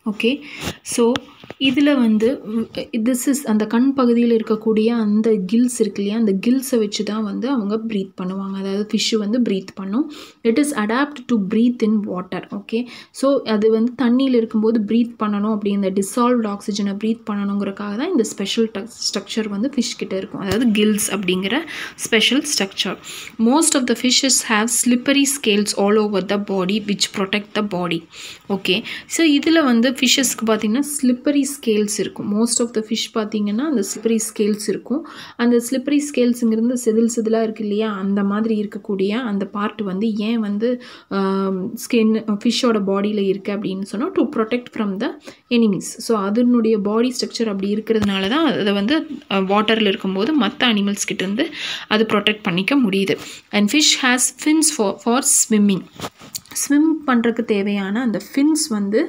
Okay so இதில் வந்து this is அந்த கண் பகுதியில் இருக்கக்கூடிய அந்த கில்ஸ் இருக்கு இல்லையா அந்த கில்ஸை வச்சு தான் வந்து அவங்க ப்ரீத் பண்ணுவாங்க அதாவது ஃபிஷ்ஷு வந்து ப்ரீத் பண்ணும் it is adapt to breathe in water okay so அது வந்து தண்ணியில் இருக்கும்போது ப்ரீத் பண்ணணும் அப்படி இந்த டிசால்வ்ட் ஆக்சிஜனை ப்ரீத் பண்ணணுங்கிறக்காக தான் இந்த ஸ்பெஷல் ஸ்ட்ரக்சர் வந்து ஃபிஷ் கிட்ட இருக்கும் அதாவது கில்ஸ் அப்படிங்கிற special structure most of the fishes have slippery scales all over the body which protect the body okay so இதில் வந்து ஃபிஷ்ஷஸ்க்கு பார்த்திங்கன்னா ஸ்லிப்பரி ஸ்கேல்ஸ் இருக்கும் மோஸ்ட் ஆஃப் த ஃபிஷ் பார்த்திங்கன்னா அந்த ஸ்லிப்பரி ஸ்கேல்ஸ் இருக்கும் அந்த ஸ்லிப்பரி ஸ்கேல்ஸுங்கிறது செதில் செதிலாக இருக்குது இல்லையா அந்த மாதிரி இருக்கக்கூடிய அந்த பார்ட் வந்து ஏன் வந்து ஸ்கின் ஃபிஷ்ஷோட பாடியில் இருக்குது அப்படின்னு சொன்னால் to protect from the enemies so அதனுடைய பாடி ஸ்ட்ரக்சர் அப்படி இருக்கிறதுனால தான் அதை வந்து வாட்டரில் இருக்கும்போது மற்ற அனிமல்ஸ் கிட்டேருந்து அது ப்ரொடெக்ட் பண்ணிக்க முடியுது and fish has fins for for swimming swim பண்ணுறதுக்கு தேவையான அந்த ஃபின்ஸ் வந்து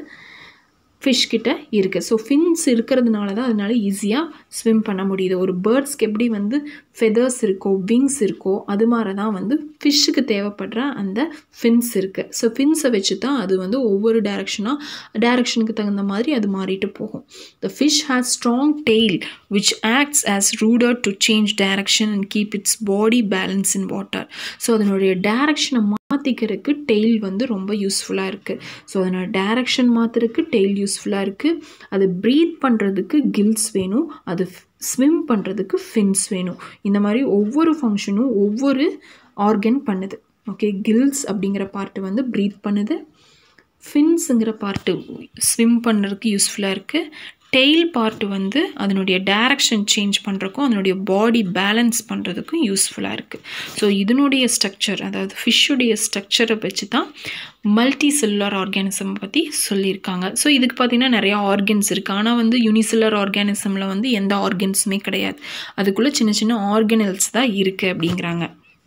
ஃபிஷ் கிட்ட இருக்குது ஸோ ஃபின்ஸ் இருக்கிறதுனால தான் அதனால ஈஸியாக ஸ்விம் பண்ண முடியுது ஒரு பேர்ட்ஸ்க்கு எப்படி வந்து ஃபெதர்ஸ் இருக்கோ விங்ஸ் இருக்கோ அது மாதிரி தான் வந்து ஃபிஷ்ஷுக்கு தேவைப்படுற அந்த ஃபின்ஸ் இருக்குது ஸோ ஃபின்ஸை வச்சு தான் அது வந்து ஒவ்வொரு டேரெக்ஷனாக டேரெக்ஷனுக்கு தகுந்த மாதிரி அது மாறிட்டு போகும் the fish has strong tail which acts as rudder to change direction and keep its body balance in water so அதனுடைய டேரக்ஷனை மாற்றிக்கிறதுக்கு டெய்ல் வந்து ரொம்ப யூஸ்ஃபுல்லாக இருக்குது ஸோ அதனோட டேரக்ஷன் மாற்றுறதுக்கு டெய்ல் யூஸ்ஃபுல்லாக இருக்குது அது ப்ரீத் பண்ணுறதுக்கு கில்ஸ் வேணும் அது ஸ்விம் பண்ணுறதுக்கு ஃபின்ஸ் வேணும் இந்த மாதிரி ஒவ்வொரு ஃபங்க்ஷனும் ஒவ்வொரு ஆர்கன் பண்ணுது ஓகே கில்ஸ் அப்படிங்கிற பார்ட்டு வந்து ப்ரீத் பண்ணுது ஃபின்ஸுங்கிற பார்ட்டு ஸ்விம் பண்ணுறதுக்கு யூஸ்ஃபுல்லாக இருக்குது டெய்ல் பார்ட் வந்து அதனுடைய டைரக்ஷன் சேஞ்ச் பண்ணுறக்கும் அதனுடைய பாடி பேலன்ஸ் பண்ணுறதுக்கும் யூஸ்ஃபுல்லாக இருக்குது ஸோ இதனுடைய ஸ்ட்ரக்சர் அதாவது ஃபிஷ்ஷுடைய ஸ்ட்ரக்சரை வச்சு தான் மல்டி செல்லுலர் ஆர்கானிசம் பற்றி சொல்லியிருக்காங்க ஸோ இதுக்கு பார்த்திங்கன்னா நிறையா ஆர்கன்ஸ் இருக்குது ஆனால் வந்து யூனிசெல்லர் ஆர்கானிசமில் வந்து எந்த ஆர்கன்ஸுமே கிடையாது அதுக்குள்ளே சின்ன சின்ன ஆர்கனல்ஸ் தான் இருக்குது அப்படிங்கிறாங்க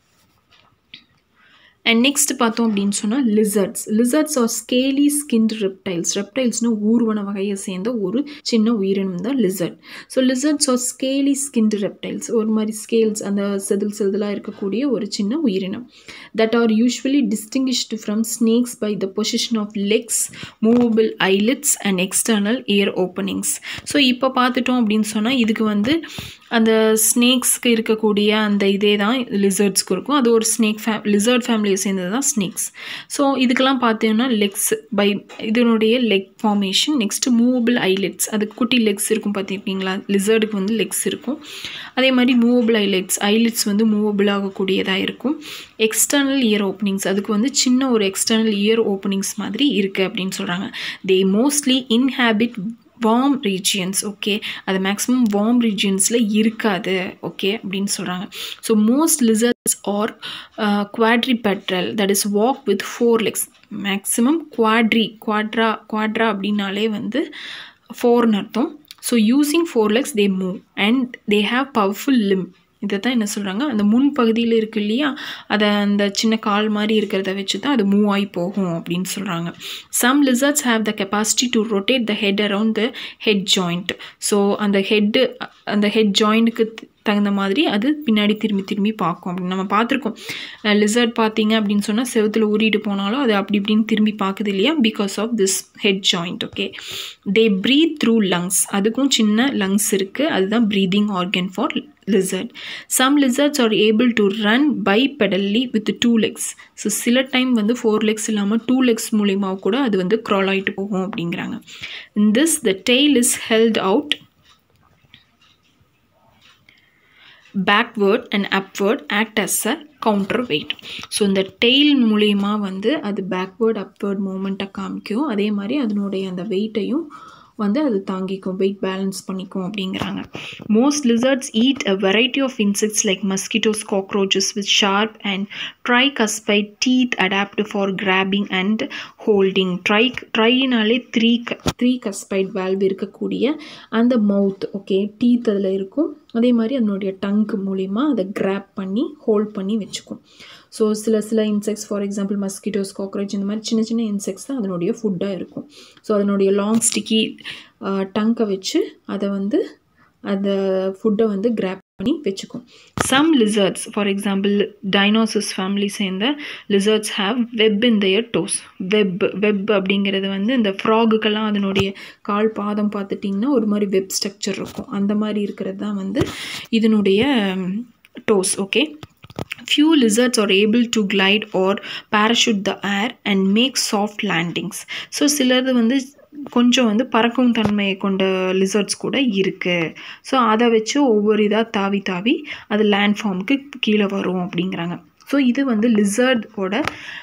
அண்ட் நெக்ஸ்ட் பார்த்தோம் அப்படின்னு சொன்னால் lizards lizards are scaly skinned reptiles ரெப்டைல்ஸ்னால் ஊர்வன வகையை சேர்ந்த ஒரு சின்ன உயிரினம் தான் lizard so lizards are scaly skinned reptiles ஒரு மாதிரி ஸ்கேல்ஸ் அந்த செதில் செதிலாக இருக்கக்கூடிய ஒரு சின்ன உயிரினம் that are usually distinguished from snakes by the position of legs movable eyelids and external ear openings so இப்போ பார்த்துட்டோம் அப்படின்னு சொன்னால் இதுக்கு வந்து அந்த ஸ்னேக்ஸ்க்கு இருக்கக்கூடிய அந்த இதே தான் லிசர்ட்ஸ்க்கு இருக்கும் அது ஒரு ஸ்னேக் ஃபே லிசர்ட் ஃபேமிலியை சேர்ந்தது தான் ஸ்னேக்ஸ் ஸோ இதுக்கெல்லாம் பார்த்தீங்கன்னா லெக்ஸ் பை இதனுடைய leg formation next movable eyelids அது குட்டி லெக்ஸ் இருக்கும் பார்த்துருக்கீங்களா லிசர்டுக்கு வந்து லெக்ஸ் இருக்கும் அதே மாதிரி மூவபிள் ஐலெட்ஸ் ஐலெட்ஸ் வந்து மூவபிள் ஆகக்கூடியதாக இருக்கும் எக்ஸ்டர்னல் இயர் ஓப்பனிங்ஸ் அதுக்கு வந்து சின்ன ஒரு எக்ஸ்டர்னல் இயர் ஓப்பனிங்ஸ் மாதிரி இருக்குது அப்படின்னு சொல்கிறாங்க they mostly inhabit warm regions okay அது மேக்ஸிமம் வார்ம் ரீஜியன்ஸில் இருக்காது ஓகே அப்படின்னு சொல்கிறாங்க so most lizards are quadrupedal that is walk with four legs maximum quadri quadra quadra அப்படின்னாலே வந்து ஃபோர்னு அர்த்தம் so using four legs they move and they have powerful limb இதை தான் என்ன சொல்கிறாங்க அந்த முன் பகுதியில் இருக்கு இல்லையா அதை அந்த சின்ன கால் மாதிரி இருக்கிறத வச்சு தான் அது மூவ் ஆகி போகும் அப்படின்னு சொல்கிறாங்க some lizards have the capacity to rotate the head around the head joint so அந்த ஹெட்டு அந்த ஹெட் ஜாயிண்ட்டுக்கு தகுந்த மாதிரி அது பின்னாடி திரும்பி திரும்பி பார்க்கும் அப்படின்னு நம்ம பார்த்துருக்கோம் லிசர்ட் பார்த்தீங்க அப்படின்னு சொன்னால் செவத்தில் ஊறிட்டு போனாலும் அது அப்படி இப்படின்னு திரும்பி பார்க்குது இல்லையா because of this head joint okay they breathe through lungs அதுக்கும் சின்ன லங்ஸ் இருக்குது அதுதான் breathing organ for lizard. Some lizards are able to run bipedally with two legs. So சில டைம் வந்து ஃபோர் லெக்ஸ் இல்லாமல் டூ லெக்ஸ் மூலிமா கூட அது வந்து க்ரால் ஆகிட்டு போகும் அப்படிங்கிறாங்க in this the tail is held out backward and upward act as a counterweight so இந்த டெய்ல் மூலிமா வந்து அது பேக்வேர்ட் அப்வேர்ட் மூமெண்ட்டை காமிக்கும் அதே மாதிரி அதனுடைய அந்த வெயிட்டையும் வந்து அது தாங்கிக்கும் வெயிட் பேலன்ஸ் பண்ணிக்கும் அப்படிங்கிறாங்க most lizards eat a variety of insects like mosquitoes cockroaches with sharp and tricuspid teeth adapt for grabbing and holding tri ட்ரைனாலே த்ரீ க த்ரீ கஸ்பைட் வேல்வ் இருக்கக்கூடிய அந்த மவுத் ஓகே டீத் அதில் இருக்கும் அதே மாதிரி அதனுடைய டங்க் மூலிமா அதை கிராப் பண்ணி ஹோல்ட் பண்ணி வச்சுக்கும் ஸோ சில சில insects for example mosquitoes cockroach இந்த மாதிரி சின்ன சின்ன இன்செக்ட்ஸ் தான் அதனுடைய ஃபுட்டாக இருக்கும் ஸோ அதனுடைய லாங் ஸ்டிக்கி டங்கை வச்சு அதை வந்து அந்த ஃபுட்டை வந்து கிராப் பண்ணி வச்சுக்கும் some lizards for example dinosaurs family சேர்ந்த lizards have web in their toes web web அப்படிங்கிறது வந்து இந்த ஃப்ராகுக்கெல்லாம் அதனுடைய கால் பாதம் பார்த்துட்டிங்கன்னா ஒரு மாதிரி வெப் ஸ்ட்ரக்சர் இருக்கும் அந்த மாதிரி இருக்கிறது தான் வந்து இதனுடைய toes okay Few lizards are able to glide or parachute the air and make soft landings. So சிலது வந்து கொஞ்சம் வந்து பறக்கும் தன்மையை கொண்ட லிசர்ட்ஸ் கூட இருக்குது ஸோ அதை வச்சு ஒவ்வொரு இதாக தாவி தாவி அது லேண்ட் ஃபார்முக்கு கீழே வரும் அப்படிங்கிறாங்க ஸோ இது வந்து லிசர்டோட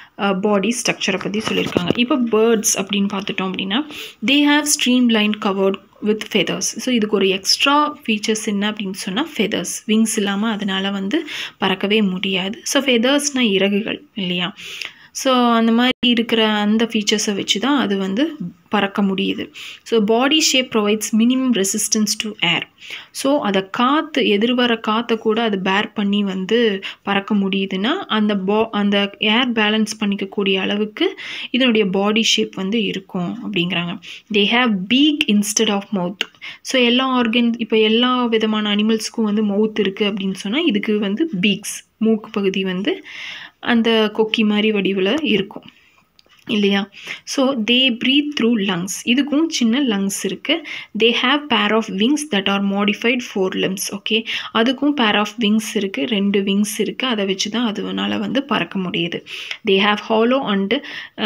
பாடி ஸ்ட்ரக்சரை பற்றி சொல்லியிருக்காங்க இப்போ பேர்ட்ஸ் அப்படின்னு பார்த்துட்டோம் அப்படின்னா they have streamline covered with feathers so இதுக்கு ஒரு எக்ஸ்ட்ரா ஃபீச்சர்ஸ் என்ன அப்படின்னு சொன்னால் ஃபெதர்ஸ் விங்ஸ் இல்லாமல் அதனால் வந்து பறக்கவே முடியாது ஸோ ஃபெதர்ஸ்னால் இறகுகள் இல்லையா ஸோ அந்த மாதிரி இருக்கிற அந்த ஃபீச்சர்ஸை வச்சு தான் அது வந்து பறக்க முடியுது so body shape provides minimum resistance to air so அதை காற்று எதிர்வர காற்றை கூட அது பேர் பண்ணி வந்து பறக்க முடியுதுன்னா அந்த பா அந்த ஏர் பேலன்ஸ் பண்ணிக்கக்கூடிய அளவுக்கு இதனுடைய பாடி ஷேப் வந்து இருக்கும் அப்படிங்கிறாங்க they have beak instead of mouth so எல்லா ஆர்கன் இப்போ எல்லா விதமான அனிமல்ஸ்க்கும் வந்து மவுத் இருக்குது அப்படின்னு சொன்னால் இதுக்கு வந்து பீக்ஸ் மூக்கு பகுதி வந்து அந்த கொக்கி மாதிரி வடிவில் இருக்கும் இல்லையா so they breathe through lungs இதுக்கும் சின்ன லங்ஸ் இருக்குது they have pair of wings that are modified fore limbs okay அதுக்கும் பேர் ஆஃப் விங்ஸ் இருக்குது ரெண்டு விங்ஸ் இருக்குது அதை வச்சு தான் அதுனால வந்து பறக்க முடியுது they have hollow and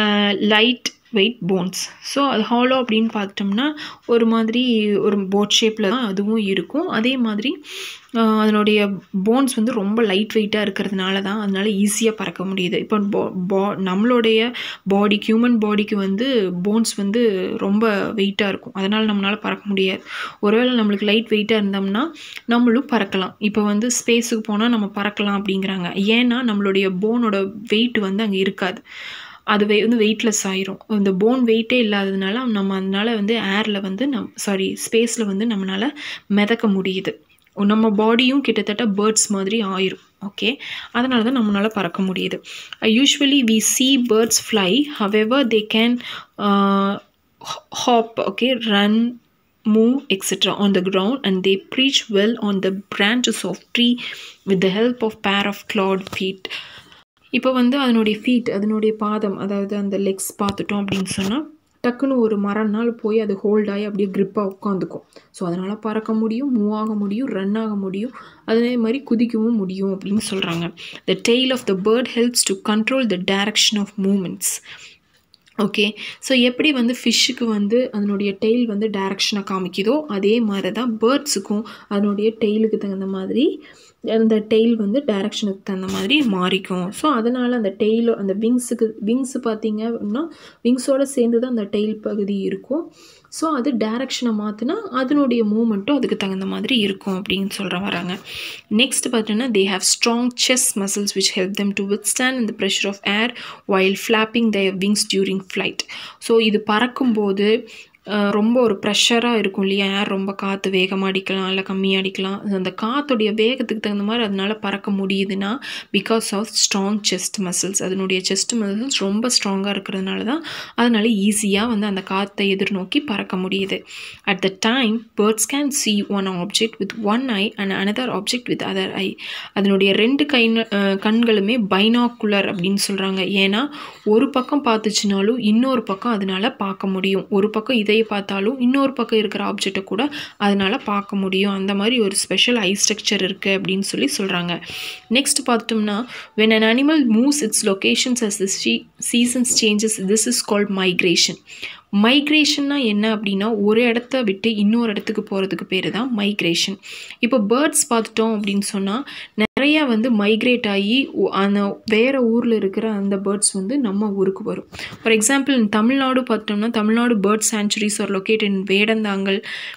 light weight bones so அது ஹாலோ அப்படின்னு பார்த்துட்டோம்னா ஒரு மாதிரி ஒரு போட் ஷேப்பில் தான் அதுவும் இருக்கும் அதே மாதிரி அதனுடைய போன்ஸ் வந்து ரொம்ப லைட் வெயிட்டாக இருக்கிறதுனால தான் அதனால் ஈஸியாக பறக்க முடியுது இப்போ பா பா நம்மளுடைய பாடி ஹியூமன் பாடிக்கு வந்து போன்ஸ் வந்து ரொம்ப வெயிட்டாக இருக்கும் அதனால் நம்மளால் பறக்க முடியாது ஒருவேளை நம்மளுக்கு லைட் வெயிட்டாக இருந்தோம்னா நம்மளும் பறக்கலாம் இப்போ வந்து ஸ்பேஸுக்கு போனால் நம்ம பறக்கலாம் அப்படிங்கிறாங்க ஏன்னா நம்மளுடைய போனோட வெயிட் வந்து அங்கே இருக்காது அது வெ வந்து வெயிட்லெஸ் ஆயிரும் இந்த போன் வெயிட்டே இல்லாததுனால நம்ம அதனால வந்து ஏரில் வந்து நம் சாரி ஸ்பேஸில் வந்து நம்மளால் மிதக்க முடியுது நம்ம பாடியும் கிட்டத்தட்ட பேர்ட்ஸ் மாதிரி ஆயிரும் ஓகே அதனால தான் நம்மளால் பறக்க முடியுது usually we see birds fly however they can hop okay run move etc on the ground and they preach well on the branches of tree with the help of pair of clawed feet இப்போ வந்து அதனுடைய feet அதனுடைய பாதம் அதாவது அந்த Lex பார்த்துட்டோம் அப்படின்னு சொன்னால் டக்குன்னு ஒரு மரம்னால போய் அது ஹோல்ட் ஆகி அப்படியே க்ரிப்பாக உட்காந்துக்கும் ஸோ அதனால் பறக்க முடியும் மூவ் ஆக முடியும் ரன் ஆக முடியும் அதே மாதிரி குதிக்கவும் முடியும் அப்படின்னு சொல்கிறாங்க the tail of the bird helps to control the direction of movements okay so எப்படி வந்து ஃபிஷ்ஷுக்கு வந்து அதனுடைய டெய்ல் வந்து டைரக்ஷனை காமிக்குதோ அதே மாதிரி தான் பேர்ட்ஸுக்கும் அதனுடைய டெய்லுக்கு தகுந்த மாதிரி அந்த டெய்ல் வந்து டைரக்ஷனுக்கு தகுந்த மாதிரி மாறிக்கும் ஸோ அதனால் அந்த டெய்ல் அந்த விங்ஸுக்கு விங்ஸ் பார்த்தீங்க அப்படின்னா விங்ஸோடு சேர்ந்து தான் அந்த டெய்ல் பகுதி இருக்கும் ஸோ அது டைரக்ஷனை மாற்றினா அதனுடைய மூமெண்ட்டும் அதுக்கு தகுந்த மாதிரி இருக்கும் அப்படின்னு சொல்கிற வராங்க நெக்ஸ்ட் பார்த்தீங்கன்னா they have strong chest muscles which help them to withstand இந்த pressure of air while flapping the wings during flight so இது பறக்கும்போது ரொம்ப ஒரு ப்ரெஷராக இருக்கும் இல்லையா ஏர் ரொம்ப காற்று வேகமாக அடிக்கலாம் இல்லை கம்மியாக அடிக்கலாம் அந்த காற்றுடைய வேகத்துக்கு தகுந்த மாதிரி அதனால் பறக்க முடியுதுன்னா because of strong chest muscles அதனுடைய செஸ்ட் மசில்ஸ் ரொம்ப ஸ்ட்ராங்காக இருக்கிறதுனால தான் அதனால் ஈஸியாக வந்து அந்த காற்றை எதிர்நோக்கி பறக்க முடியுது at the time birds can see one object with one eye and another object with other eye அதனுடைய ரெண்டு கை கண்களுமே பைனாக்குலர் அப்படின்னு சொல்கிறாங்க ஏன்னா ஒரு பக்கம் பார்த்துச்சுனாலும் இன்னொரு பக்கம் அதனால் பார்க்க முடியும் ஒரு பக்கம் இதை இதை பார்த்தாலும் இன்னொரு பக்கம் இருக்கிற ஆப்ஜெக்டை கூட அதனால் பார்க்க முடியும் அந்த மாதிரி ஒரு ஸ்பெஷல் ஐ ஸ்ட்ரக்சர் இருக்குது அப்படின்னு சொல்லி சொல்கிறாங்க நெக்ஸ்ட் பார்த்தோம்னா when an animal moves its locations as the seasons changes this is called migration மைக்ரேஷன்னா என்ன அப்படின்னா ஒரு இடத்த விட்டு இன்னொரு இடத்துக்கு போகிறதுக்கு பேர் தான் மைக்ரேஷன் இப்போ பேர்ட்ஸ் பார்த்துட்டோம் அப்படின்னு சொன்னால் நிறையா வந்து மைக்ரேட் ஆகி அந்த வேறு ஊரில் இருக்கிற அந்த பேர்ட்ஸ் வந்து நம்ம ஊருக்கு வரும் ஃபார் எக்ஸாம்பிள் தமிழ்நாடு பார்த்தோம்னா Tamil Nadu bird sanctuaries are locate in Vedanthangal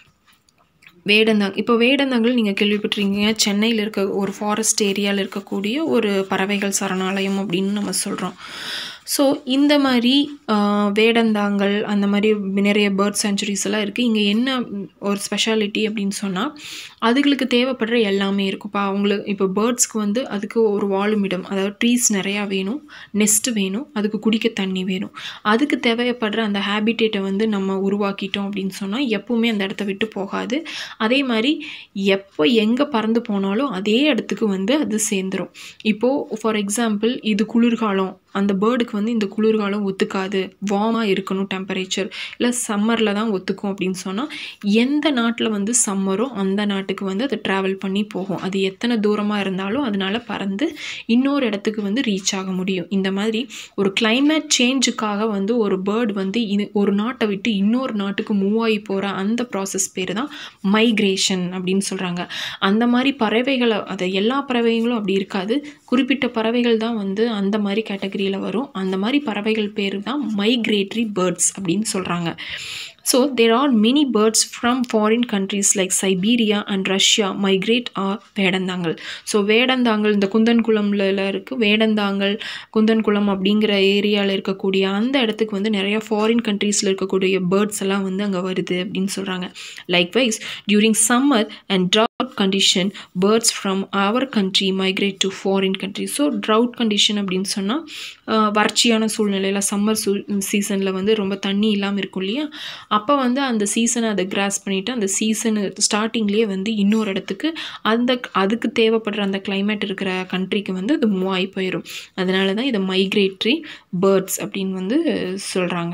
வேடந்தாங் இப்போ வேடந்தாங்கல் நீங்கள் கேள்விப்பட்டிருக்கீங்க சென்னையில் இருக்க ஒரு ஃபாரஸ்ட் ஏரியாவில் இருக்கக்கூடிய ஒரு பறவைகள் சரணாலயம் அப்படின்னு நம்ம சொல்கிறோம் ஸோ இந்த மாதிரி ஆஹ், வேடந்தாங்கல் அந்த மாதிரி நிறைய பேர்ட் சென்ச்சுரிஸ் எல்லாம் இருக்குது இங்கே என்ன ம், ஒரு ஸ்பெஷாலிட்டி அப்படின்னு சொன்னால் அதுகளுக்கு தேவைப்படுற எல்லாமே இருக்கும் இப்போ அவங்களுக்கு இப்போ பேர்ட்ஸ்க்கு வந்து அதுக்கு ஒரு வாழுமிடம் அதாவது ட்ரீஸ் நிறையா வேணும் நெஸ்ட் வேணும் அதுக்கு குடிக்க தண்ணி வேணும் அதுக்கு தேவைப்படுற அந்த ஹேபிட்டேட்டை வந்து நம்ம உருவாக்கிட்டோம் அப்படின்னு சொன்னால் எப்பவுமே அந்த இடத்த விட்டு போகாது அதே மாதிரி எப்போ எங்கே பறந்து போனாலும் அதே இடத்துக்கு வந்து அது சேர்ந்துரும் இப்போது ஃபார் எக்ஸாம்பிள் இது குளிர்காலம் அந்த பேர்டுக்கு வந்து இந்த குளிர்காலம் ஒத்துக்காது வார்மாக இருக்கணும் டெம்பரேச்சர் இல்லை சம்மரில் தான் ஒத்துக்கும் அப்படின்னு சொன்னால் எந்த நாட்டில் வந்து சம்மரோ அந்த நாட்டுக்கு வந்து அது ட்ராவல் பண்ணி போகும் அது எத்தனை தூரமாக இருந்தாலும் அதனால பறந்து இன்னொரு இடத்துக்கு வந்து ரீச் ஆக முடியும் இந்த மாதிரி ஒரு climate சேஞ்சுக்காக வந்து ஒரு பேர்டு வந்து இது ஒரு நாட்டை விட்டு இன்னொரு நாட்டுக்கு மூவ் ஆகி போகிற அந்த ப்ராசஸ் பேர் தான் மைக்ரேஷன் அப்படின்னு சொல்கிறாங்க அந்த மாதிரி பறவைகளை அது எல்லா பறவைகளும் அப்படி இருக்காது குறிப்பிட்ட பறவைகள் தான் வந்து அந்த மாதிரி கேட்டகரியில் வரும் அந்த மாதிரி பறவைகள் பேர் தான் மைக்ரேட்டரி பேர்ட்ஸ் அப்படின்னு சொல்கிறாங்க so there are many birds from foreign countries like Siberia and Russia migrate are Vedanthangal so Vedanthangal இந்த குந்தன்குளம்ல இருக்குது வேடந்தாங்கல் குந்தன்குளம் அப்படிங்கிற ஏரியாவில் இருக்கக்கூடிய அந்த இடத்துக்கு வந்து நிறைய ஃபாரின் கண்ட்ரீஸில் இருக்கக்கூடிய பேர்ட்ஸ் எல்லாம் வந்து அங்கே வருது அப்படின்னு சொல்கிறாங்க likewise during summer and drought condition birds from our country migrate to foreign countries so drought condition அப்படின்னு சொன்னால் வறட்சியான சூழ்நிலையில் சம்மர் சூ சீசனில் வந்து ரொம்ப தண்ணி இல்லாமல் இருக்கும் இல்லையா அப்போ வந்து அந்த சீசனை அதை கிராஸ் பண்ணிவிட்டு அந்த சீசனு ஸ்டார்டிங்லேயே வந்து இன்னொரு இடத்துக்கு அந்த அதுக்கு தேவைப்படுற அந்த climate இருக்கிற கண்ட்ரிக்கு வந்து அது மூவ் ஆகி போயிடும் அதனால தான் இதை மைக்ரேட்ரி பேர்ட்ஸ் அப்படின்னு வந்து சொல்கிறாங்க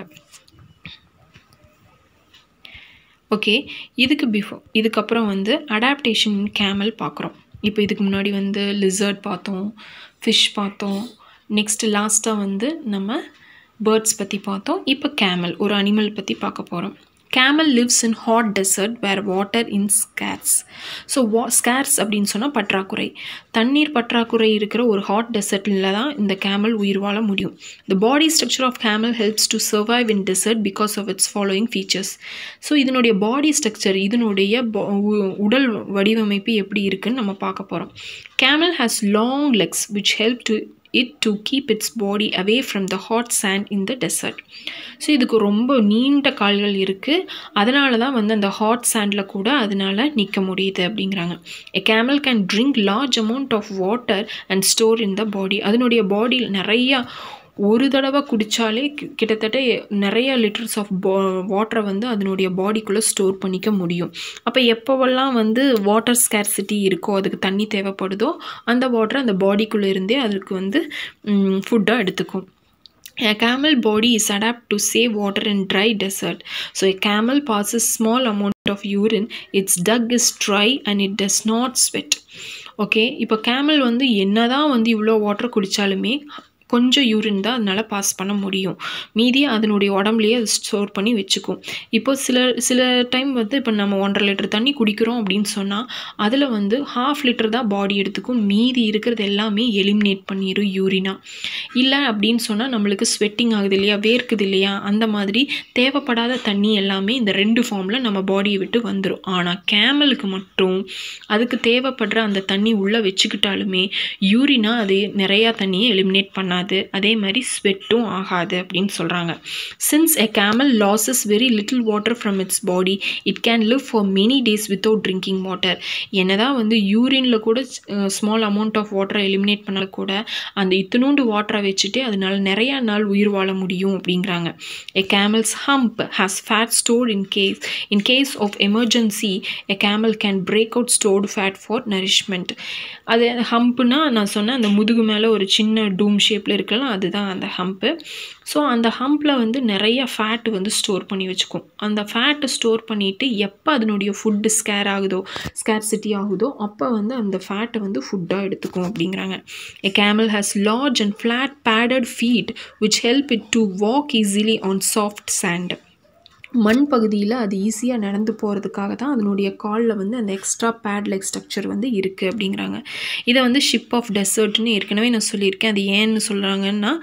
ஓகே இதுக்கு பிஃபோர் இதுக்கப்புறம் வந்து அடாப்டேஷன் கேமல் பார்க்குறோம் இப்போ இதுக்கு முன்னாடி வந்து லிசர்ட் பார்த்தோம் ஃபிஷ் பார்த்தோம் நெக்ஸ்ட் லாஸ்ட்டாக வந்து நம்ம பேர்ட்ஸ் பற்றி பார்த்தோம் இப்போ கேமல் ஒரு அனிமல் பற்றி பார்க்க போகிறோம் camel lives in hot desert where water in scarce so வா ஸ்கேர்ஸ் அப்படின்னு சொன்னால் பற்றாக்குறை தண்ணீர் பற்றாக்குறை இருக்கிற ஒரு ஹாட் டெசர்ட்டில் தான் இந்த கேமல் உயிர் வாழ முடியும் the body structure of camel helps to survive in desert because of its following features so இதனுடைய பாடி ஸ்ட்ரக்சர் இதனுடைய bo- உ- உடல் வடிவமைப்பு எப்படி இருக்குன்னு நம்ம பார்க்க போகிறோம் camel has long legs which help to it to keep its body away from the hot sand in the desert so இதுக்கு ரொம்ப நீண்ட கால்கள் இருக்குது அதனால தான் வந்து அந்த ஹாட் சாண்டில் கூட அதனால நிற்க முடியுது அப்படிங்கிறாங்க a camel can drink large amount of water and store in the body அதனுடைய பாடியில் நிறையா ஒரு தடவை குடித்தாலே கிட்டத்தட்ட நிறைய லிட்டர்ஸ் ஆஃப் வாட்டரை வந்து அதனுடைய பாடிக்குள்ளே ஸ்டோர் பண்ணிக்க முடியும் அப்போ எப்போவெல்லாம் வந்து வாட்டர் ஸ்கேர்சிட்டி இருக்கோ அதுக்கு தண்ணி தேவைப்படுதோ அந்த வாட்டர் அந்த பாடிக்குள்ளே இருந்தே அதுக்கு வந்து ஃபுட்டாக எடுத்துக்கும் A camel body is adapted to save water in dry desert. So a camel passes small amount of urine. Its dug is dry and it does not sweat. Okay இப்போ கேமல் வந்து என்னதான் வந்து இவ்வளோ வாட்டர் குடித்தாலுமே கொஞ்சம் urine தான் அதனால் pass பண்ண முடியும் மீதி அதனுடைய உடம்புலையே அது ஸ்டோர் பண்ணி வச்சுக்கும் இப்போ சில சில டைம் வந்து இப்போ நம்ம ஒன்றரை லிட்டர் தண்ணி குடிக்கிறோம் அப்படின்னு சொன்னால் அதில் வந்து ஹாஃப் லிட்டர் தான் பாடி எடுத்துக்கும் மீதி இருக்கிறது எல்லாமே எலிமினேட் பண்ணிடும் யூரினா இல்லை அப்படின்னு சொன்னால் நம்மளுக்கு ஸ்வெட்டிங் ஆகுது இல்லையா வேர்க்குது இல்லையா அந்த மாதிரி தேவைப்படாத தண்ணி எல்லாமே இந்த ரெண்டு ஃபார்மில் நம்ம பாடியை விட்டு வந்துடும் ஆனால் கேமலுக்கு மட்டும் அதுக்கு தேவைப்படுற அந்த தண்ணி உள்ளே வச்சுக்கிட்டாலுமே யூரினா அது நிறையா தண்ணியை எலிமினேட் பண்ணாது அதே மாதிரி ஸ்வெட்டும் ஆகாது அப்படின்னு சொல்கிறாங்க since a camel loses very little water from its body it can live for many days without drinking water என்னதான் வந்து யூரினில் கூட ஸ்மால் அமௌண்ட் ஆஃப் வாட்டரை எலிமினேட் பண்ணால் கூட அந்த இத்தினூண்டு வாட்டரை வச்சுட்டு அதனால நிறையா நாள் உயிர் வாழ முடியும் அப்படிங்கிறாங்க a camel's hump has fat stored in case in case of emergency a camel can break out stored fat for nourishment அது ஹம்ப்னா நான் சொன்னேன் அந்த முதுகு மேலே ஒரு சின்ன டூம் ஷேப்பில் இருக்கலாம் அதுதான் அந்த ஹம்ப்பு ஸோ அந்த ஹம்பில் வந்து நிறைய ஃபேட் வந்து ஸ்டோர் பண்ணி வச்சுக்கும் அந்த ஃபேட்டை ஸ்டோர் பண்ணிவிட்டு எப்போ அதனுடைய ஃபுட்டு ஸ்கேர் ஆகுதோ ஸ்கேர்சிட்டி ஆகுதோ அப்போ வந்து அந்த ஃபேட்டை வந்து ஃபுட்டாக எடுத்துக்கும் அப்படிங்கிறாங்க a camel has large and flat padded feet which help it to walk easily on soft sand மண் பகுதியில் அது ஈஸியாக நடந்து போகிறதுக்காக தான் அதனுடைய காலில் வந்து அந்த எக்ஸ்ட்ரா பேட் லைக் ஸ்ட்ரக்சர் வந்து இருக்குது அப்படிங்கிறாங்க இதை வந்து ஷிப் ஆஃப் டெசர்ட்னு ஏற்கனவே நான் சொல்லியிருக்கேன் அது ஏன்னு சொல்கிறாங்கன்னா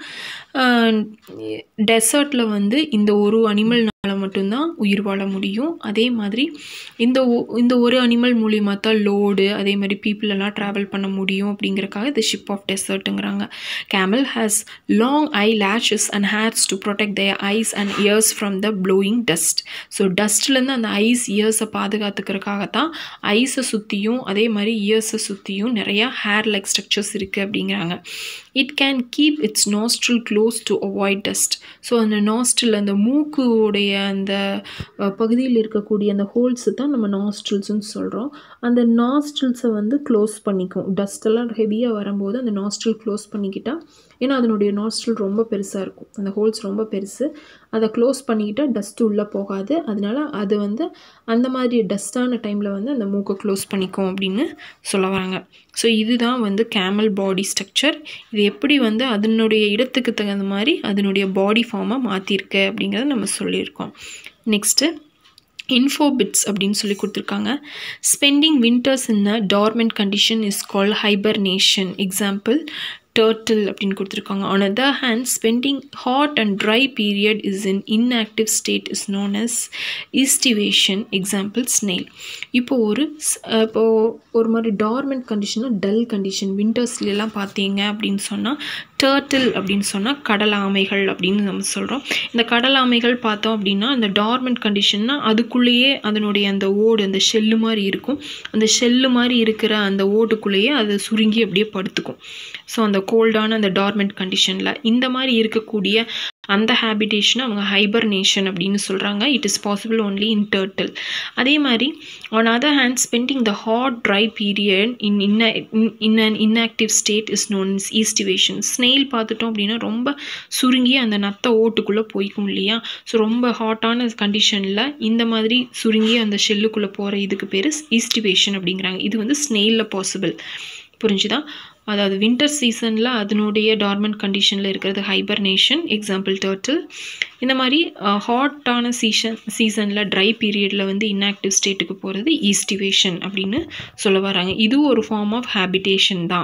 டெசர்ட்டில் வந்து இந்த ஒரு அனிமல்னால மட்டும்தான் உயிர் வாழ முடியும் அதே மாதிரி இந்த ஒ- இந்த ஒரு அனிமல் மூலியமாக தான் லோடு அதே மாதிரி people எல்லாம் ட்ராவல் பண்ண முடியும் அப்படிங்கறக்காக இது ஷிப் ஆஃப் டெசர்ட்டுங்கிறாங்க camel has long eyelashes and hairs to protect their eyes and ears from the blowing dust so டஸ்ட்லேருந்து அந்த ஐஸ் இயர்ஸை பாதுகாத்துக்கிறதுக்காக தான் ஐஸை சுற்றியும் அதே மாதிரி இயர்ஸை சுற்றியும் நிறையா ஹேர் லைக் ஸ்ட்ரக்சர்ஸ் இருக்குது அப்படிங்கிறாங்க it can keep its nostril close to avoid dust so அந்த நாஸ்ட்ரில் அந்த மூக்குடைய அந்த அஹ், பகுதியில் இருக்கக்கூடிய அந்த ஹோல்ஸு தான் நம்ம நாஸ்ட்ரில்ஸ்னு சொல்கிறோம் அந்த நாஸ்ட்ரில்ஸை வந்து க்ளோஸ் பண்ணிக்கும் டஸ்ட் எல்லாம் ஹெவியாக வரும்போது அந்த நாஸ்ட்ரில் க்ளோஸ் பண்ணிக்கிட்டா ஏன்னா அதனுடைய நாஸ்ட்ரில் ரொம்ப பெருசாக இருக்கும் அந்த ஹோல்ஸ் ரொம்ப பெருசு அதை க்ளோஸ் பண்ணிக்கிட்டா டஸ்ட் உள்ளே போகாது அதனால அது வந்து அந்த மாதிரி டஸ்டான டைமில் வந்து அந்த மூக்கை க்ளோஸ் பண்ணிக்கும் அப்படின்னு சொல்ல வராங்க ஸோ இதுதான் வந்து கேமல் பாடி ஸ்ட்ரக்சர் இது எப்படி வந்து அதனுடைய இடத்துக்கு தகுந்த மாதிரி அதனுடைய பாடி ஃபார்மை மாற்றிருக்கு அப்படிங்கிறத நம்ம சொல்லியிருக்கோம் நெக்ஸ்ட்டு இன்ஃபோபிட்ஸ் அப்படின்னு சொல்லி கொடுத்துருக்காங்க spending winters in a dormant condition is call hibernation example turtle அப்படின்னு கொடுத்துருக்காங்க on other hand spending hot and dry period is in inactive state is known as aestivation example snail இப்போ ஒரு ஸ்- அஹ் இப்போ ஒரு மாதிரி டார்மெண்ட் கண்டிஷனாக டல் கண்டிஷன் வின்டர்ஸ்லாம் பார்த்தீங்க அப்படின்னு சொன்னால் டர்ட்டில் அப்படின்னு சொன்னால் கடலாமைகள் அப்படின்னு நம்ம சொல்கிறோம் இந்த கடலாமைகள் பார்த்தோம் அப்படின்னா அந்த டார்மெண்ட் கண்டிஷன்னா அதுக்குள்ளேயே அதனுடைய அந்த ஓடு அந்த ஷெல்லு மாதிரி இருக்கும் அந்த ஷெல்லு மாதிரி இருக்கிற அந்த ஓட்டுக்குள்ளேயே அது சுருங்கி அப்படியே படுத்துக்கும் ஸோ அந்த கோல்டான அந்த டார்மெண்ட் கண்டிஷனில் இந்த மாதிரி இருக்கக்கூடிய அந்த ஹேபிடேஷனை அவங்க ஹைபர்னேஷன் அப்படின்னு சொல்கிறாங்க it is possible only in turtle அதே மாதிரி on other hand spending the hot dry period in in in an inactive state is known as aestivation snail பார்த்துட்டோம் அப்படின்னா ரொம்ப சுருங்கி அந்த நத்த ஓட்டுக்குள்ளே போய்க்கும் இல்லையா ஸோ ரொம்ப ஹாட்டான கண்டிஷனில் இந்த மாதிரி சுருங்கி அந்த ஷெல்லுக்குள்ளே போகிற இதுக்கு பேர் ஈஸ்டிவேஷன் அப்படிங்கிறாங்க இது வந்து ஸ்னெயிலில் பாசிபிள் புரிஞ்சுதா அதாவது வின்டர் சீசனில் அதனுடைய டார்மெண்ட் கண்டிஷனில் இருக்கிறது ஹைபர்னேஷன் எக்ஸாம்பிள் டர்ட்டில் இந்த மாதிரி ஹாட்டான சீசன் சீசனில் ட்ரை பீரியடில் வந்து inactive ஸ்டேட்டுக்கு போகிறது ஈஸ்டிவேஷன் அப்படின்னு சொல்ல வராங்க இது ஒரு ஃபார்ம் ஆஃப் ஹேபிடேஷன் தான்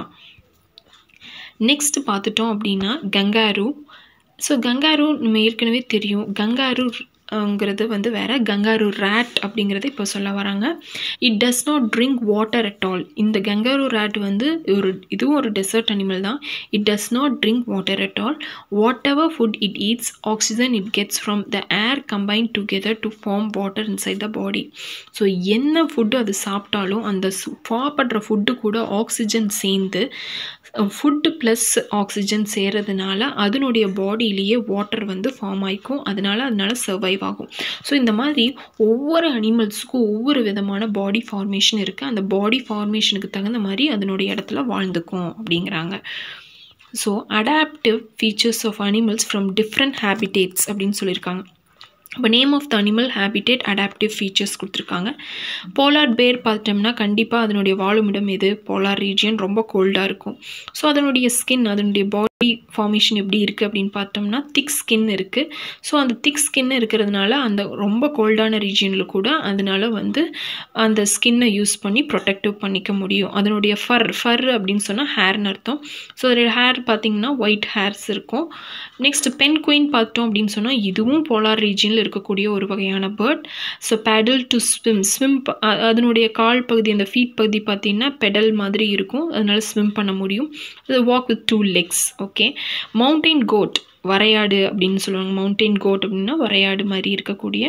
நெக்ஸ்ட் பார்த்துட்டோம் அப்படின்னா கங்காரு ஸோ கங்காரு நம்ம ஏற்கனவே தெரியும் கங்காரு ங்கிறது வந்து வேற கங்காரு ரேட் அப்படிங்கிறத இப்போ சொல்ல வராங்க it does not drink water at all இந்த கங்காரு ரேட் வந்து ஒரு இதுவும் ஒரு டெசர்ட் அனிமல் தான் it does not drink water at all whatever food it eats oxygen it gets from the air combine together to form water inside the body so என்ன food அது சாப்பிட்டாலும் அந்த சாப்பிட்ற ஃபுட்டு கூட oxygen சேர்ந்து food plus oxygen சேர்றதுனால அதனுடைய பாடியிலேயே water வந்து form ஆயிக்கும் அதனால அதனால சர்வைவ் ஆகும் ஸோ இந்த மாதிரி ஒவ்வொரு அனிமல்ஸுக்கும் ஒவ்வொரு விதமான பாடி ஃபார்மேஷன் இருக்குது அந்த பாடி ஃபார்மேஷனுக்கு தகுந்த மாதிரி அதனுடைய இடத்துல வாழ்ந்துக்கும் அப்படிங்கிறாங்க so adaptive features of animals from different habitats அப்படின்னு சொல்லியிருக்காங்க இப்போ name of the animal habitat adaptive features கொடுத்துருக்காங்க போலார் பேர் பார்த்தோம்னா கண்டிப்பாக அதனுடைய வாழுமிடம் எது போலார் ரீஜியன் ரொம்ப கோல்டாக இருக்கும் ஸோ அதனுடைய ஸ்கின் அதனுடைய பாடி ஃபார்மேஷன் எப்படி இருக்குது அப்படின்னு பார்த்தோம்னா திக் ஸ்கின் இருக்குது ஸோ அந்த திக் ஸ்கின் இருக்கிறதுனால அந்த ரொம்ப கோல்டான ரீஜியனில் கூட அதனால வந்து அந்த ஸ்கின்னை யூஸ் பண்ணி ப்ரொடெக்டிவ் பண்ணிக்க முடியும் அதனுடைய ஃபர் ஃபர் அப்படின்னு சொன்னால் ஹேர்னு அர்த்தம் ஸோ அதோடைய ஹேர் பார்த்தீங்கன்னா ஒயிட் ஹேர்ஸ் இருக்கும் நெக்ஸ்ட் பென் குயின் பார்த்தோம் அப்படின்னு சொன்னால் இதுவும் போலார் ரீஜியனில் இருக்கக்கூடிய ஒரு வகையான bird so paddle to swim swim அதனுடைய கால் பகுதி அந்த ஃபீட் பகுதி பார்த்தீங்கன்னா பெடல் மாதிரி இருக்கும் அதனால ஸ்விம் பண்ண முடியும் அது walk with two legs okay mountain goat வரையாடு அப்படின்னு சொல்லுவாங்க மவுண்டெயின் கோட் அப்படின்னா வரையாடு மாதிரி இருக்கக்கூடிய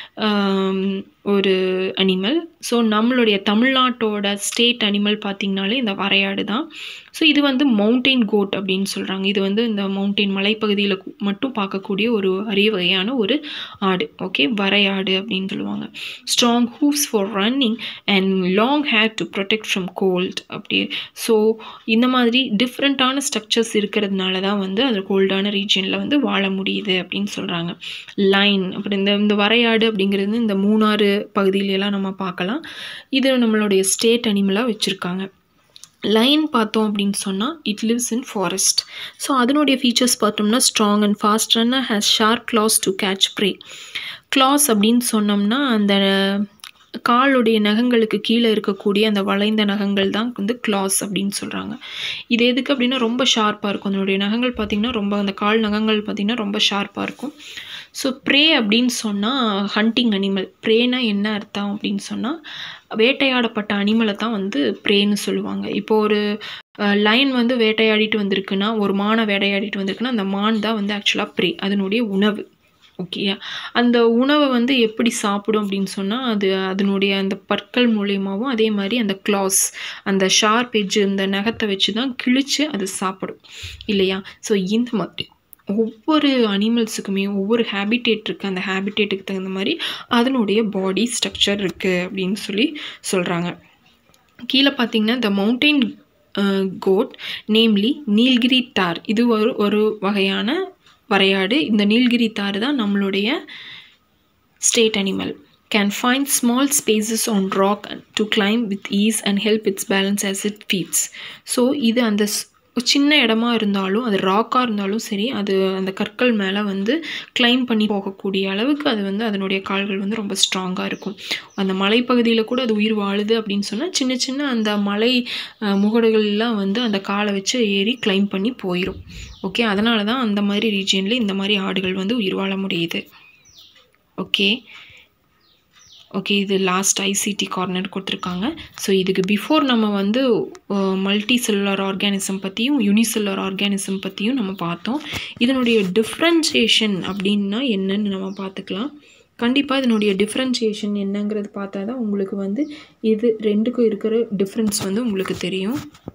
ஆம், ஒரு அனிமல் ஸோ நம்மளுடைய தமிழ்நாட்டோட ஸ்டேட் அனிமல் பார்த்திங்கனாலே இந்த வரையாடு தான் ஸோ இது வந்து மவுண்டெயின் கோட் அப்படின்னு சொல்கிறாங்க இது வந்து இந்த மவுண்டெயின் மலைப்பகுதியில் கு- மட்டும் பார்க்கக்கூடிய ஒரு அரிய வகையான ஒரு ஆடு ஓகே வரையாடு அப்படின்னு சொல்லுவாங்க strong hooves for running and long hair to protect from cold அப்படி ஸோ இந்த மாதிரி டிஃப்ரெண்ட்டான ஸ்ட்ரக்சர்ஸ் இருக்கிறதுனால தான் வந்து அது கோல்டான ரீஜியனில் வந்து வாழ முடியுது அப்படின்னு சொல்கிறாங்க லைன் அப்படி இந்த இந்த வரையாடு அப்படிங்கிறது இந்த மூணாறு பகுதியிலலாம் நம்ம பார்க்கலாம் இது நம்மளுடைய ஸ்டேட் அனிமலாக வச்சுருக்காங்க லைன் பார்த்தோம் அப்படின்னு சொன்னால் it lives in forest so அதனுடைய ஃபீச்சர்ஸ் பார்த்தோம்னா strong and fast runner has sharp claws to catch prey claws அப்படின்னு சொன்னோம்னா அந்த காலுடைய நகங்களுக்கு கீழே இருக்கக்கூடிய அந்த வளைந்த நகங்கள் தான் வந்து கிளாஸ் அப்படின்னு சொல்கிறாங்க இது எதுக்கு அப்படின்னா ரொம்ப ஷார்ப்பாக இருக்கும் அதனுடைய நகங்கள் பார்த்திங்கன்னா ரொம்ப அந்த கால் நகங்கள் பார்த்திங்கன்னா ரொம்ப ஷார்ப்பாக இருக்கும் ஸோ ப்ரே அப்படின்னு சொன்னால் ஹண்டிங் அனிமல் ப்ரேனா என்ன அர்த்தம் அப்படின்னு சொன்னால் வேட்டையாடப்பட்ட அனிமலை தான் வந்து ப்ரேன்னு சொல்லுவாங்க இப்போ ஒரு லைன் வந்து வேட்டையாடிட்டு வந்திருக்குன்னா ஒரு மானை வேட்டையாடிட்டு வந்திருக்குன்னா அந்த மான் தான் வந்து ஆக்சுவலாக ப்ரே அதனுடைய உணவு ஓகேயா அந்த உணவை வந்து எப்படி சாப்பிடும் அப்படின்னு சொன்னால் அது அதனுடைய அந்த பற்கள் மூலியமாகவும் அதே மாதிரி அந்த கிளாஸ் அந்த ஷார்ப் எட்ஜ் இந்த நகத்தை வச்சு தான் கிழிச்சு அது சாப்பிடும் இல்லையா ஸோ இந்த மாதிரி ஒவ்வொரு அனிமல்ஸுக்குமே ஒவ்வொரு ஹேபிடேட் இருக்குது அந்த ஹேபிடேட்டுக்கு தகுந்த மாதிரி அதனுடைய பாடி ஸ்ட்ரக்சர் இருக்குது அப்படின்னு சொல்லி சொல்கிறாங்க கீழே பார்த்தீங்கன்னா the mountain goat namely Nilgiri tahr இது ஒரு ஒரு வகையான வரையாடு இந்த நீல்கிரி தார் தான் நம்மளுடைய state animal can find small spaces on rock to climb with ease and help its balance as it feeds so இது அந்த சின்ன இடமா இருந்தாலும் அது ராக்காக இருந்தாலும் சரி அது அந்த கற்கள் மேலே வந்து கிளைம் பண்ணி போகக்கூடிய அளவுக்கு அது வந்து அதனுடைய கால்கள் வந்து ரொம்ப ஸ்ட்ராங்காக இருக்கும் அந்த மலைப்பகுதியில் கூட அது உயிர் வாழுது அப்படின்னு சொன்னால் சின்ன சின்ன அந்த மலை முகடுகள்லாம் வந்து அந்த காலை வச்சு ஏறி கிளைம் பண்ணி போயிடும் ஓகே அதனால தான் அந்த மாதிரி ரீஜியனில் இந்த மாதிரி ஆடுகள் வந்து உயிர் வாழ முடியுது ஓகே ஓகே இது லாஸ்ட் ஐசிடி கார்னர் கொடுத்துருக்காங்க ஸோ இதுக்கு பிஃபோர் நம்ம வந்து மல்டி செல்லுலர் ஆர்கானிசம் பற்றியும் யூனிசெல்லுலர் ஆர்கானிசம் பற்றியும் நம்ம பார்த்தோம் இதனுடைய டிஃப்ரென்சியேஷன் அப்படின்னா என்னன்னு நம்ம பார்த்துக்கலாம் கண்டிப்பாக இதனுடைய டிஃப்ரென்சியேஷன் என்னங்கிறது பார்த்தா தான் உங்களுக்கு வந்து இது ரெண்டுக்கும் இருக்கிற டிஃப்ரென்ஸ் வந்து உங்களுக்கு தெரியும்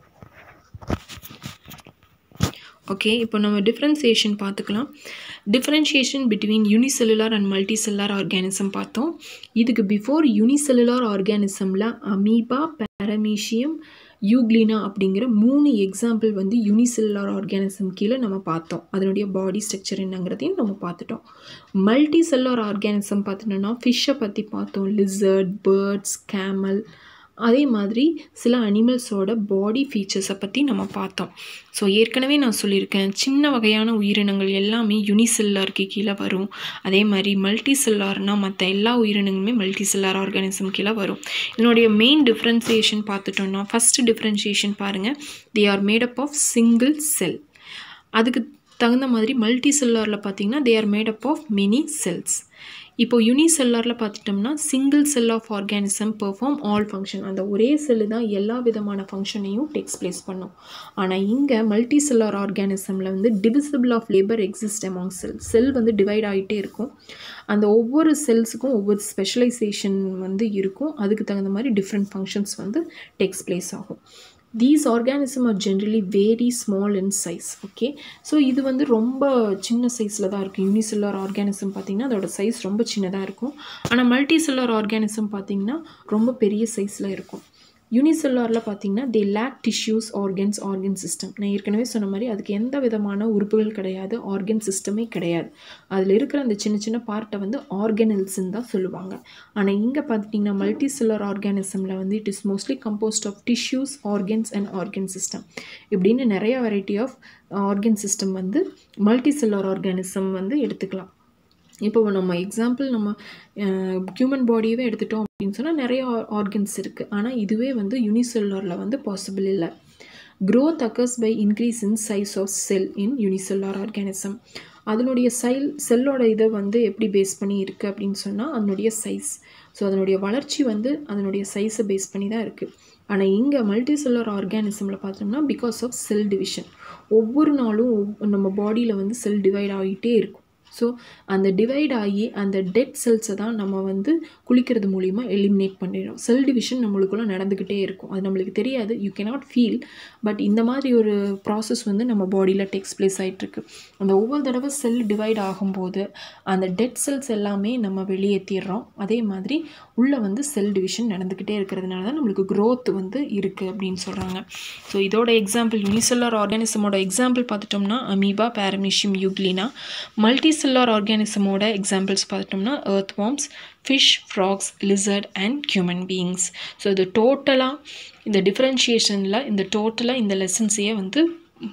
ஓகே இப்போ நம்ம டிஃப்ரென்சியேஷன் பார்த்துக்கலாம் differentiation between unicellular and multicellular organism பார்த்தோம் இதுக்கு பிஃபோர் யூனிசெல்லுலார் ஆர்கானிசமில் அமீபா பேரமீஷியம் யூக்ளினா அப்படிங்கிற மூணு எக்ஸாம்பிள் வந்து யூனிசெல்லுலார் ஆர்கானிசம் கீழே நம்ம பார்த்தோம் அதனுடைய பாடி ஸ்ட்ரக்சர் என்னங்கிறதையும் நம்ம பார்த்துட்டோம் மல்டி செல்லுலார் ஆர்கானிசம் பார்த்துட்டோம்னா ஃபிஷ்ஷை பற்றி பார்த்தோம் லிசர்ட் பேர்ட்ஸ் கேமல் அதே மாதிரி சில அனிமல்ஸோட பாடி ஃபீச்சர்ஸை பற்றி நம்ம பார்த்தோம் ஸோ ஏற்கனவே நான் சொல்லியிருக்கேன் சின்ன வகையான உயிரினங்கள் எல்லாமே யூனிசெல்லாருக்கு கீழே வரும் அதே மாதிரி மல்டி செல்லார்னால் மற்ற எல்லா உயிரினங்களுமே மல்டி செல்லார் ஆர்கானிசம் கீழே வரும் இதனுடைய மெயின் டிஃப்ரென்சியேஷன் பார்த்துட்டோம்னா ஃபஸ்ட்டு டிஃப்ரென்சியேஷன் பாருங்கள் they are made up of single cell அதுக்கு தகுந்த மாதிரி மல்டி செல்லாரில் பார்த்தீங்கன்னா they are made up of many cells இப்போ யூனிசெல்லாரில் பார்த்துட்டோம்னா single cell of organism perform all function அந்த ஒரே செல்லு தான் எல்லா விதமான ஃபங்க்ஷனையும் டெக்ஸ் பிளேஸ் பண்ணும் ஆனால் இங்கே மல்டி செல்லார் ஆர்கானிசமில் வந்து divisible of labour exist among cell cell வந்து டிவைட் ஆகிட்டே இருக்கும் அந்த ஒவ்வொரு செல்ஸுக்கும் ஒவ்வொரு ஸ்பெஷலைசேஷன் வந்து இருக்கும் அதுக்கு தகுந்த மாதிரி டிஃப்ரெண்ட் ஃபங்க்ஷன்ஸ் வந்து டெக்ஸ் பிளேஸ் ஆகும் these organism are generally very small in size okay so இது வந்து ரொம்ப சின்ன சைஸில் தான் இருக்கும் யூனிசெல்லார் ஆர்கானிசம் பார்த்திங்கன்னா அதோட சைஸ் ரொம்ப சின்னதாக இருக்கும் ஆனால் மல்டி செல்லார் ஆர்கானிசம் பார்த்திங்கன்னா ரொம்ப பெரிய சைஸில் இருக்கும் யூனிசெல்லாரில் பார்த்தீங்கன்னா they lack tissues organs organ system நான் ஏற்கனவே சொன்ன மாதிரி அதுக்கு எந்த விதமான உறுப்புகள் கிடையாது ஆர்கன் சிஸ்டமே கிடையாது அதில் இருக்கிற அந்த சின்ன சின்ன பார்ட்டை வந்து ஆர்கனல்ஸ்ன்னு தான் சொல்லுவாங்க ஆனால் இங்கே பார்த்துட்டிங்கன்னா மல்டி செல்லர் ஆர்கானிசமில் வந்து it is mostly composed of tissues organs and organ system இப்படின்னு நிறைய வெரைட்டி ஆஃப் ஆர்கன் சிஸ்டம் வந்து மல்டி செல்லர் ஆர்கானிசம் வந்து எடுத்துக்கலாம் இப்போ நம்ம எக்ஸாம்பிள் நம்ம ஹியூமன் பாடியவே எடுத்துட்டோம் அப்படின்னு சொன்னால் நிறைய ஆர்கன்ஸ் இருக்குது ஆனால் இதுவே வந்து யூனிசெல்லாரில் வந்து பாசிபிள் இல்லை growth occurs by increase in size of cell in unicellular organism அதனுடைய செல் செல்லோட இதை வந்து எப்படி பேஸ் பண்ணி இருக்குது அப்படின்னு சொன்னால் அதனுடைய சைஸ் ஸோ அதனுடைய வளர்ச்சி வந்து அதனுடைய சைஸை பேஸ் பண்ணி தான் இருக்குது ஆனால் இங்கே மல்டி செல்லர் ஆர்கானிசமில் பார்த்தோம்னா பிகாஸ் ஆஃப் செல் டிவிஷன் ஒவ்வொரு நாளும் ஒவ்- நம்ம பாடியில் வந்து செல் டிவைட் ஆகிட்டே இருக்கும் ஸோ அந்த டிவைட் ஆகி அந்த டெட் செல்ஸை தான் நம்ம வந்து குளிக்கிறது மூலிமா எலிமினேட் பண்ணிடுறோம் செல் டிவிஷன் நம்மளுக்குள்ளே நடந்துக்கிட்டே இருக்கும் அது நம்மளுக்கு தெரியாது யூ cannot ஃபீல் பட் இந்த மாதிரி ஒரு ப்ராசஸ் வந்து நம்ம பாடியில் டெக்ஸ் பிளேஸ் ஆகிட்டுருக்கு அந்த ஒவ்வொரு தடவை செல் டிவைட் ஆகும்போது அந்த டெட் செல்ஸ் எல்லாமே நம்ம வெளியேற்றிடுறோம் அதே மாதிரி உள்ளே வந்து செல் டிவிஷன் நடந்துக்கிட்டே இருக்கிறதுனால தான் நம்மளுக்கு growth வந்து இருக்குது அப்படின்னு சொல்கிறாங்க ஸோ இதோட எக்ஸாம்பிள் யூனிசெல்லார் ஆர்கானிசமோட எக்ஸாம்பிள் பார்த்துட்டோம்னா அமீபா பேரமிஷியம் யூக்லினா மல்டிசெல்லார் ஆர்கானிசமோட எக்ஸாம்பிள்ஸ் பார்த்துட்டோம்னா earth worms fish frogs lizard and human beings so இது டோட்டலாக இந்த டிஃப்ரென்ஷியேஷனில் இந்த டோட்டலாக இந்த லெசன்ஸையே வந்து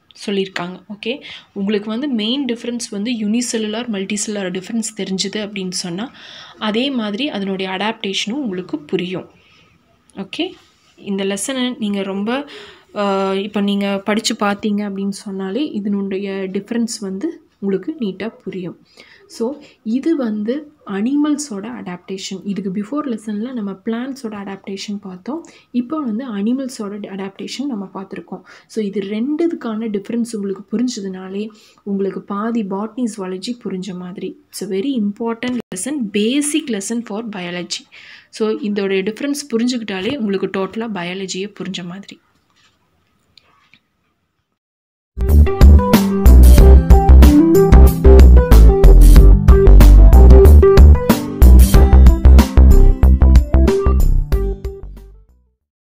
சொல்லியிருக்காங்க ஓகே உங்களுக்கு வந்து மெயின் டிஃப்ரென்ஸ் வந்து யூனிசெல்லுலார் மல்டிசெல்லுலார் டிஃப்ரென்ஸ் தெரிஞ்சுது அப்படின்னு சொன்னால் அதே மாதிரி அதனுடைய அடாப்டேஷனும் உங்களுக்கு புரியும் ஓகே இந்த லெசனை நீங்கள் ரொம்ப இப்போ நீங்கள் படித்து பார்த்தீங்க அப்படின்னு சொன்னாலே இதனுடைய டிஃப்ரென்ஸ் வந்து உங்களுக்கு நீட்டாக புரியும் ஸோ இது வந்து அனிமல்ஸோட அடாப்டேஷன் இதுக்கு பிஃபோர் லெசனில் நம்ம பிளான்ஸோட அடாப்டேஷன் பார்த்தோம் இப்போ வந்து அனிமல்ஸோட அடாப்டேஷன் நம்ம பார்த்துருக்கோம் ஸோ இது ரெண்டுதுக்கான டிஃப்ரென்ஸ் உங்களுக்கு புரிஞ்சதுனாலே உங்களுக்கு பாதி பாட்னி ஜுவாலஜி புரிஞ்ச மாதிரி it's a very important lesson basic lesson for biology so இதோடைய டிஃப்ரென்ஸ் புரிஞ்சுக்கிட்டாலே உங்களுக்கு டோட்டலாக பயாலஜியை புரிஞ்ச மாதிரி